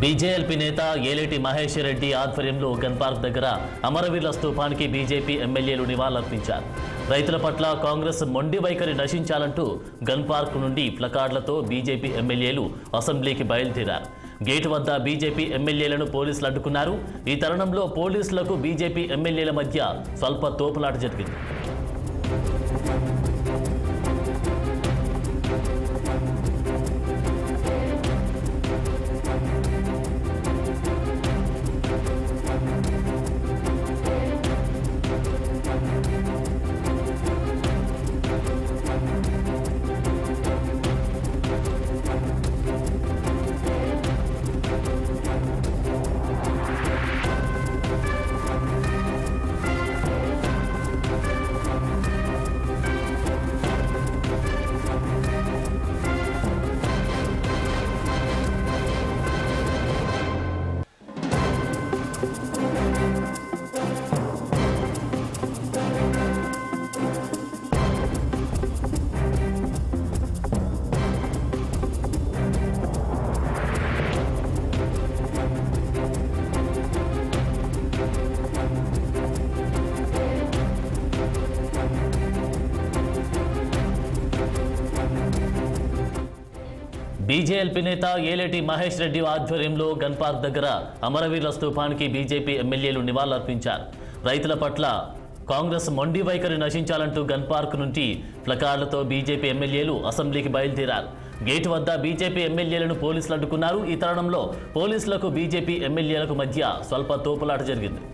BJLP నేత ఏలేటి మహేష్ రెడ్డి ఆధ్వర్యంలో gun park దగ్గర అమరవీరుల స్తూపానికి బీజేపీ ఎమ్మెల్యేలు నివాళులర్పించారు రైతుల పట్ల కాంగ్రెస్ మొండి వైఖరి నశించాలంటూ గన్ పార్క్ నుండి ప్లకార్డులతో బీజేపీ ఎమ్మెల్యేలు అసెంబ్లీకి బయలుదేరారు గేటు వద్ద బీజేపీ ఎమ్మెల్యేలను పోలీసులు అడ్డుకున్నారు ఈ తరుణంలో పోలీసులకు బీజేపీ ఎమ్మెల్యేల మధ్య స్వల్ప తోపులాట జరిగింది బీజేఎల్పీ నేత ఏలేటి మహేష్ రెడ్డి ఆధ్వర్యంలో గన్ పార్క్ దగ్గర అమరవీరుల స్తూపానికి బీజేపీ ఎమ్మెల్యేలు నివాళులర్పించారు రైతుల పట్ల కాంగ్రెస్ మొండి వైఖరి నశించాలంటూ గన్ పార్క్ నుంచి ప్లకార్డులతో బీజేపీ ఎమ్మెల్యేలు అసెంబ్లీకి బయలుదేరారు గేటు వద్ద బీజేపీ ఎమ్మెల్యేలను పోలీసులు అడ్డుకున్నారు ఈ తరుణంలో పోలీసులకు బీజేపీ ఎమ్మెల్యేలకు మధ్య స్వల్ప తోపులాట జరిగింది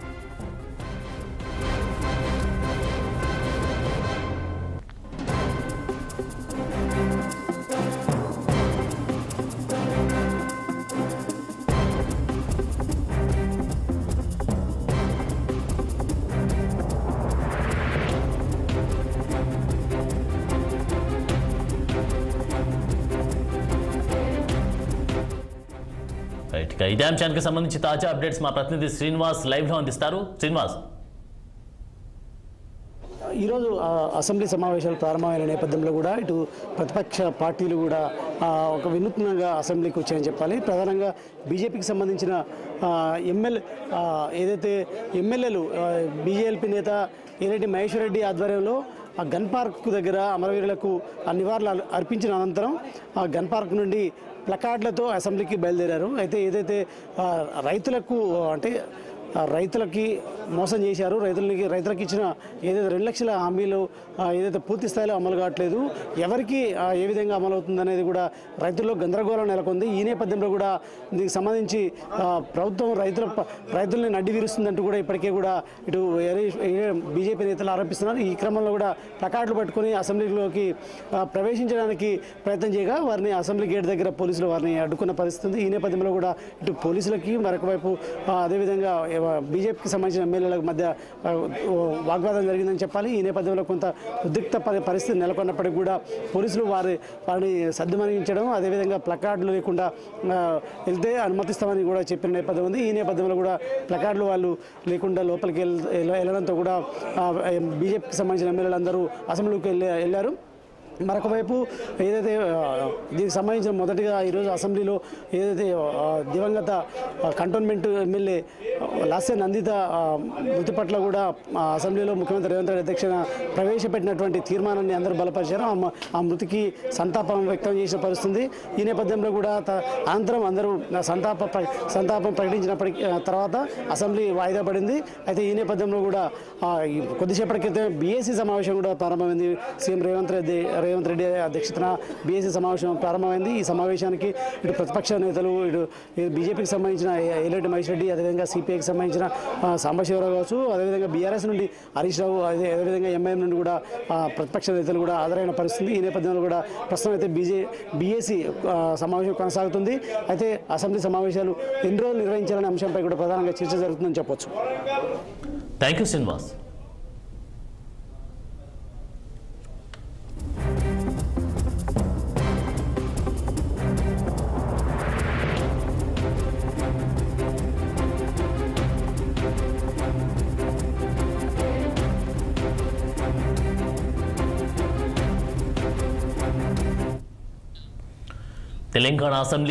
రైట్ ఇక ఇదే అంశానికి సంబంధించి తాజా అప్డేట్స్ మా ప్రతినిధి శ్రీనివాస్ లైవ్లో అందిస్తారు శ్రీనివాస్ ఈరోజు ఆ, అసెంబ్లీ సమావేశాలు ప్రారంభమైన నేపథ్యంలో కూడా ఇటు ప్రతిపక్ష పార్టీలు కూడా ఆ, ఒక వినూత్నంగా అసెంబ్లీకి వచ్చాయని చెప్పాలి ప్రధానంగా బీజేపీకి సంబంధించిన ఎమ్మెల్యే ఏదైతే ఎమ్మెల్యేలు బీజేపీ నేత ఏరెడ్డి మహేశ్వర్ రెడ్డి ఆధ్వర్యంలో ఆ గన్ పార్క్ దగ్గర అమరవీరులకు ఆ నివాళులు అర్- అర్పించిన అనంతరం ఆ గన్ పార్క్ నుండి ప్లకార్డులతో అసెంబ్లీకి బయలుదేరారు అయితే ఏదైతే ఆ, రైతులకు అంటే ఆ రైతులకి మోసం చేశారు రైతులకి రైతులకు ఇచ్చిన ఏదైతే రెండు లక్షల హామీలు ఆ, ఏదైతే పూర్తి స్థాయిలో అమలు కావట్లేదు ఎవరికి ఆ, ఏ విధంగా అమలు అవుతుంది అనేది కూడా రైతుల్లో గందరగోళం నెలకొంది ఈ నేపథ్యంలో కూడా దీనికి సంబంధించి ఆ, ప్రభుత్వం రైతుల ప- రైతుల్ని నడ్డి విరుస్తుందంటూ కూడా ఇప్పటికే కూడా ఇటు బీజేపీ నేతలు ఆరోపిస్తున్నారు ఈ క్రమంలో కూడా ప్లకార్డులు పట్టుకొని అసెంబ్లీలోకి ఆ, ప్రవేశించడానికి ప్రయత్నం చేయగా వారిని అసెంబ్లీ గేట్ దగ్గర పోలీసులు వారిని అడ్డుకున్న పరిస్థితి ఉంది ఈ నేపథ్యంలో కూడా ఇటు పోలీసులకి మరొక వైపు ఆ, అదేవిధంగా బీజేపీకి సంబంధించిన ఎమ్మెల్యేల మధ్య ఆ, ఓ వాగ్వాదం జరిగిందని చెప్పాలి ఈ నేపథ్యంలో కొంత ఉద్రిక్త పరి- పరిస్థితి నెలకొన్నప్పటికీ కూడా పోలీసులు వారి వారిని సర్దుమణించడం అదేవిధంగా ప్లకార్డులు లేకుండా ఆ, వెళ్తే అనుమతిస్తామని కూడా చెప్పిన నేపథ్యం ఉంది ఈ నేపథ్యంలో కూడా ప్లకార్డులు వాళ్ళు లేకుండా లోపలికి వెళ్ వెళ్ళడంతో కూడా బీజేపీకి సంబంధించిన ఎమ్మెల్యేలు అందరూ అసెంబ్లీకి వెళ్ళి వెళ్ళారు మరొక వైపు ఏదైతే ఆ, దీనికి సంబంధించిన మొదటిగా ఈరోజు అసెంబ్లీలో ఏదైతే ఆ, దివంగత ఆ, కంటోన్మెంట్ ఎమ్మెల్యే ఆ, లాస్య నందిత ఆ, మృతి పట్ల కూడా ఆ, అసెంబ్లీలో ముఖ్యమంత్రి రేవంత్ రెడ్డి అధ్యక్షన ప్రవేశపెట్టినటువంటి తీర్మానాన్ని అందరూ బలపరిచారు ఆ మ- ఆ మృతికి సంతాపం వ్యక్తం చేసిన పరిస్థితి ఈ నేపథ్యంలో కూడా త- అనంతరం అందరూ నా సంతాప ప్ర- సంతాపం ప్రకటించినప్పటికీ ఆ, తర్వాత అసెంబ్లీ వాయిదా పడింది అయితే ఈ నేపథ్యంలో కూడా ఆ, ఈ కొద్దిసేపటి క్రితం బీఏసీ సమావేశం కూడా ప్రారంభమైంది సీఎం రేవంత్ రెడ్డి రేవంత్ రెడ్డి అధ్యక్షతన బీఏసీ సమావేశం ప్రారంభమైంది ఈ సమావేశానికి ఇటు ప్రతిపక్ష నేతలు ఇటు బీజేపీకి సంబంధించిన ఏలేటి మహేష్ రెడ్డి అదేవిధంగా సిపిఐకి సంబంధించిన ఆ, సాంబశివరావు కావచ్చు అదేవిధంగా బీఆర్ఎస్ నుండి హరీష్ రావు అదే అదేవిధంగా ఎంఐఎం నుండి కూడా ఆ, ప్రతిపక్ష నేతలు కూడా హాజరైన పరిస్థితి ఈ నేపథ్యంలో కూడా ప్రస్తుతం అయితే బీజే బీఏసీ సమావేశం కొనసాగుతుంది అయితే అసెంబ్లీ సమావేశాలు ఎన్ని రోజులు నిర్వహించాలనే అంశంపై కూడా ప్రధానంగా చర్చ జరుగుతుందని చెప్పొచ్చు thank you Srinivas Telangana assembly